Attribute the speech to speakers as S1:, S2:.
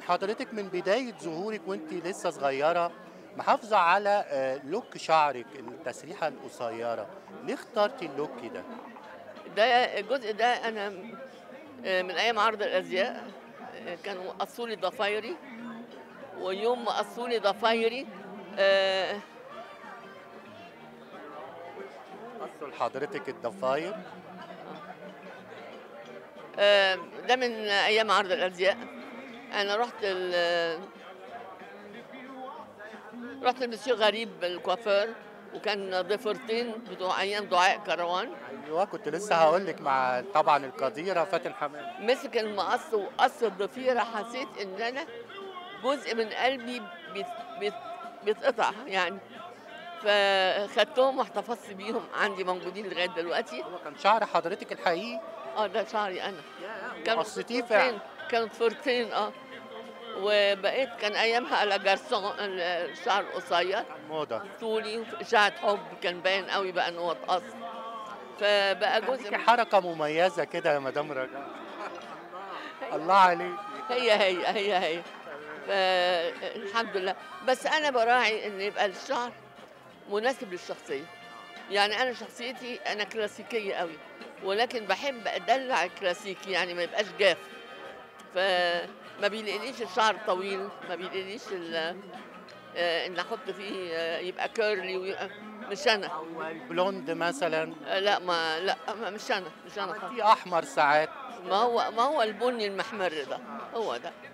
S1: حضرتك من بداية ظهورك وانت لسه صغيرة محافظة على آه، لوك شعرك التسريحة القصيرة ليه اخترتي اللوك ده؟
S2: ده الجزء ده انا آه، من ايام عرض الازياء آه، كانوا قصوا لي ضفايري ويوم ما قصوا لي ضفايري آه،
S1: قصوا لحضرتك الضفاير
S2: آه، ده من ايام عرض الازياء انا رحت ال رحت لمسيو غريب الكوافير وكان ضفيرتين بتوع ايام دعاء كروان
S1: ايوه كنت لسه هقول لك مع طبعا القديرة فاتن حمام
S2: مسك المقص وقص الضفيره حسيت ان انا جزء من قلبي بيت بيت بيتقطع يعني فخدتهم واحتفظت بيهم عندي موجودين لغايه دلوقتي
S1: هو كان شعر حضرتك الحقيقي
S2: اه ده شعري انا
S1: قصتيه
S2: فرتين
S1: فعلا
S2: كانت فرتين اه وبقيت كان ايامها على جارسون الشعر القصير
S1: كان موضة
S2: طولي اشاعه حب كان باين قوي بقى ان هو اتقص فبقى جزء
S1: ليكي
S2: من
S1: حركة مميزة كده يا مدام رجاء الله عليك
S2: هي هي هي هي فالحمد لله بس انا براعي ان يبقى الشعر مناسب للشخصيه يعني انا شخصيتي انا كلاسيكيه قوي ولكن بحب ادلع الكلاسيكي يعني ما يبقاش جاف فما بيلاقينيش الشعر طويل ما بيلاقينيش ال- آه، ان احط فيه آه، يبقى كيرلي ويبقى مش انا
S1: أو البلوند مثلا
S2: آه، لا ما لا ما- مش انا مش انا خالص
S1: في احمر ساعات
S2: ما هو ما هو البني المحمر ده هو ده